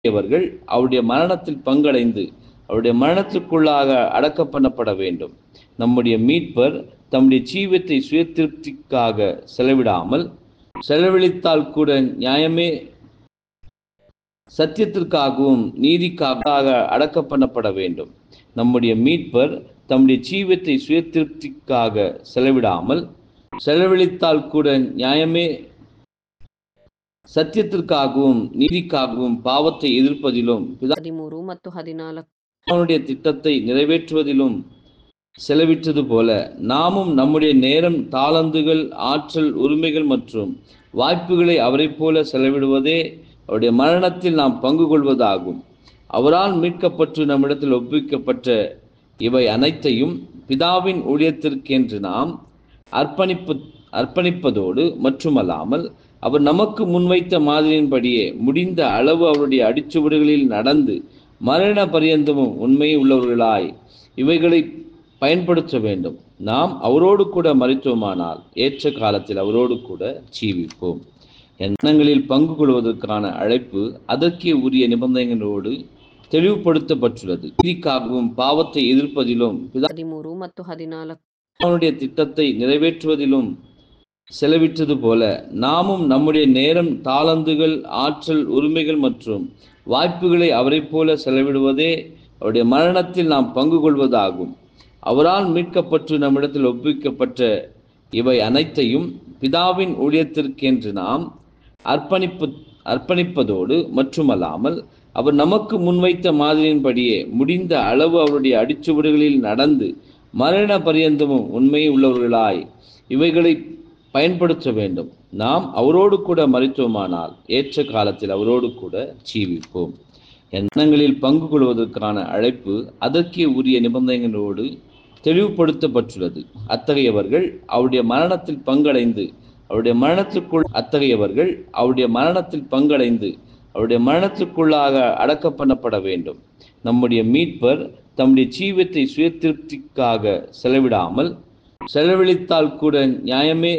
அவர்கள் அவருடைய மரணத்தில் பங்கடைந்து அவருடைய மரணத்திற்குள்ளாக அடக்கம் பண்ணப்பட வேண்டும் நம்முடைய மீட்பர் தம்முடைய ஜீவத்தை சுய திருப்திக்காக செலவிடாமல் செலவழித்தால் கூட நியாயமே சத்தியத்திற்காகவும் நீதிக்காக அடக்கம் பண்ணப்பட வேண்டும் நம்முடைய மீட்பர் தம்முடைய ஜீவத்தை சுய திருப்திக்காக செலவிடாமல் செலவழித்தால் கூட நியாயமே சத்தியத்திற்காகவும் நீதிக்காகவும் பாவத்தை எதிர்ப்பதிலும் ಹದಿಮೂರು ಮತ್ತು ಹದಿನಾಲ್ಕು பிதாவுடைய திட்டத்தை நிறைவேற்றுவதிலும் செலவிட்டது போல நாமும் நம்முடைய நேரம் தாளந்துகள் ஆற்றல் உரிமைகள் மற்றும் வாய்ப்புகளை அவரைப் போல செலவிடுவதே அவருடைய மரணத்தில் நாம் பங்கு கொள்வதாகும் அவரால் மீட்கப்பட்டு நம்மிடத்தில் ஒப்புவிக்கப்பட்ட இவை அனைத்தையும் பிதாவின் ஊழியத்திற்கென்று நாம் அர்ப்பணிப்பு அர்ப்பணிப்பதோடு மட்டுமல்லாமல் அவர் நமக்கு முன்வைத்த மாதிரியின்படியே முடிந்த அளவு அவருடைய அடிச்சுவடுகளில் நடந்து மரண பரியந்தமும் உண்மை உள்ளவர்களாய் இவைகளை பயன்படுத்த வேண்டும் நாம் அவரோடு கூட மறித்தோமானால் ஏற்ற காலத்தில் அவரோடு கூட ஜீவிப்போம் எண்ணங்களில் பங்கு கொள்வதற்கான அழைப்பு அதற்கே உரிய நிபந்தனைகளோடு தெளிவுபடுத்தப்பட்டுள்ளது நீதிக்காகவும் பாவத்தை எதிர்ப்பதிலும் ಹದಿಮೂರು ಮತ್ತು ಹದಿನಾಲ್ಕು பிதாவுடைய திட்டத்தை நிறைவேற்றுவதிலும் செலவிட்டது போல நாமும் நம்முடைய நேரம் தாளந்துகள் ஆற்றல் உரிமைகள் மற்றும் வாய்ப்புகளை அவரைப் போல செலவிடுவதே அவருடைய மரணத்தில் நாம் பங்கு கொள்வதாகும் அவரால் மீட்கப்பட்டு நம்மிடத்தில் ஒப்புவிக்கப்பட்ட இவை அனைத்தையும் பிதாவின் ஊழியத்திற்கென்று நாம் அர்ப்பணிப்பு அர்ப்பணிப்பதோடு மட்டுமல்லாமல் அவர் நமக்கு முன்வைத்த மாதிரியின்படியே முடிந்த அளவு அவருடைய அடிச்சுவடுகளில் நடந்து மரண பரியந்தமும் உண்மை உள்ளவர்களாய் இவைகளை பயன்படுத்த வேண்டும் நாம் அவரோடு கூட மறித்தோமானால் ஏற்ற காலத்தில் அவரோடு கூட ஜீவிப்போம் எண்ணங்களில் பங்கு கொள்வதற்கான அழைப்பு அதற்கே உரிய நிபந்தனைகளோடு தெளிவுபடுத்தப்பட்டுள்ளது அத்தகையவர்கள் அவருடைய மரணத்தில் பங்கடைந்து அவருடைய மரணத்திற்குள் அத்தகையவர்கள் அவருடைய மரணத்தில் பங்கடைந்து அவருடைய மரணத்திற்குள்ளாக அடக்கம் பண்ணப்பட வேண்டும் நம்முடைய மீட்பர் தம்முடைய ஜீவத்தை சுய திருப்திக்காக செலவிடாமல் செலவழித்தால் கூட நியாயமே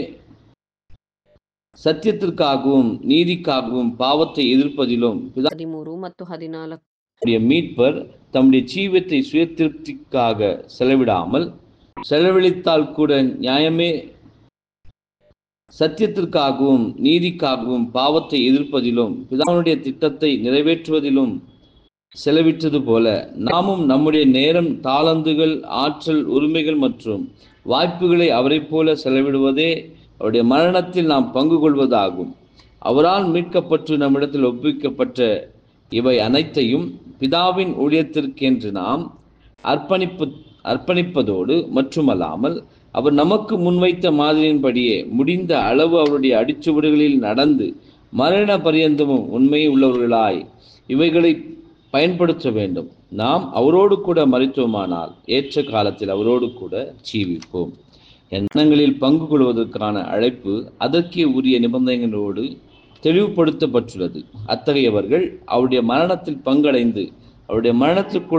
சத்தியத்திற்காகவும் நீதிக்காகவும் பாவத்தை எதிர்ப்பதிலும் ಹದಿಮೂರು ಮತ್ತು ಹದಿನಾಲ್ಕು பிதாவுடைய மீட்பர் தம்முடைய ஜீவத்தை சுய திருப்திக்காக செலவிடாமல் செலவழித்தால் கூட நியாயமே சத்தியத்திற்காகவும் நீதிக்காகவும் பாவத்தை எதிர்ப்பதிலும் பிதாவுடைய திட்டத்தை நிறைவேற்றுவதிலும் செலவிட்டது போல நாமும் நம்முடைய நேரம் தாளந்துகள் ஆற்றல் உரிமைகள் மற்றும் வாய்ப்புகளை அவரைப் போல செலவிடுவதே அவருடைய மரணத்தில் நாம் பங்கு கொள்வதாகும் அவரால் மீட்கப்பட்டு நம்மிடத்தில் ஒப்புவிக்கப்பட்ட இவை அனைத்தையும் பிதாவின் ஊழியத்திற்கென்று நாம் அர்ப்பணிப்பு அர்ப்பணிப்பதோடு மட்டுமல்லாமல் அவர் நமக்கு முன்வைத்த மாதிரியின்படியே முடிந்த அளவு அவருடைய அடிச்சுவடுகளில் நடந்து மரண பரியந்தமும் உண்மை உள்ளவர்களாய் இவைகளை பயன்படுத்த வேண்டும் நாம் அவரோடு கூட மறித்தோமானால் ஏற்ற காலத்தில் அவரோடு கூட ஜீவிப்போம் எண்ணங்களில் பங்கு கொள்வதற்கான அழைப்பு அதற்கே உரிய நிபந்தனைகளோடு தெளிவுபடுத்தப்பட்டுள்ளது அத்தகையவர்கள் அவருடைய மரணத்தில் பங்கடைந்து அவருடைய மரணத்திற்குள்